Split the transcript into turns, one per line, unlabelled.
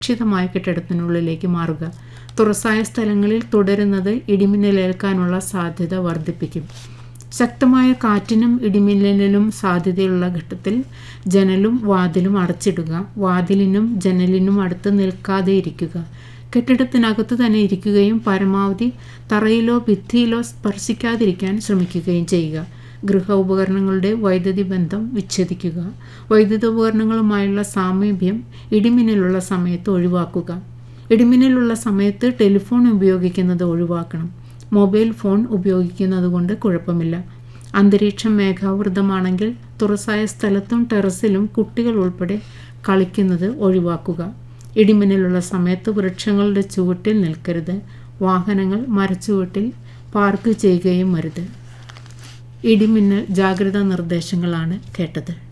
സുരക്ഷിതമായ കെട്ടിടത്തിനുള്ളിലേക്ക് മാറുക തുറസായ സ്ഥലങ്ങളിൽ തുടരുന്നത് ഇടിമിന്നലേൽക്കാനുള്ള സാധ്യത വർദ്ധിപ്പിക്കും ശക്തമായ കാറ്റിനും ഇടിമിന്നലിനും സാധ്യതയുള്ള ഘട്ടത്തിൽ ജനലും വാതിലും അടച്ചിടുക വാതിലിനും ജനലിനും അടുത്ത് നിൽക്കാതെ ഇരിക്കുക കെട്ടിടത്തിനകത്ത് തന്നെ ഇരിക്കുകയും പരമാവധി തറയിലോ ഭിത്തിയിലോ സ്പർശിക്കാതിരിക്കാൻ ശ്രമിക്കുകയും ചെയ്യുക ഗൃഹ ഉപകരണങ്ങളുടെ വൈദ്യുതി ബന്ധം വിച്ഛേദിക്കുക വൈദ്യുത ഉപകരണങ്ങളുമായുള്ള സാമീപ്യം ഇടിമിന്നലുള്ള സമയത്ത് ഒഴിവാക്കുക ഇടിമിന്നലുള്ള സമയത്ത് ടെലിഫോൺ ഉപയോഗിക്കുന്നത് ഒഴിവാക്കണം മൊബൈൽ ഫോൺ ഉപയോഗിക്കുന്നത് കൊണ്ട് കുഴപ്പമില്ല അന്തരീക്ഷം മേഘാവൃതമാണെങ്കിൽ തുറസായ സ്ഥലത്തും ടെറസിലും കുട്ടികൾ ഉൾപ്പെടെ കളിക്കുന്നത് ഒഴിവാക്കുക ഇടിമിന്നലുള്ള സമയത്ത് വൃക്ഷങ്ങളുടെ ചുവട്ടിൽ നിൽക്കരുത് വാഹനങ്ങൾ മരച്ചുവട്ടിൽ പാർക്ക് ചെയ്യുകയും അരുത് ഇടിമിന്നൽ ജാഗ്രതാ നിർദ്ദേശങ്ങളാണ് കേട്ടത്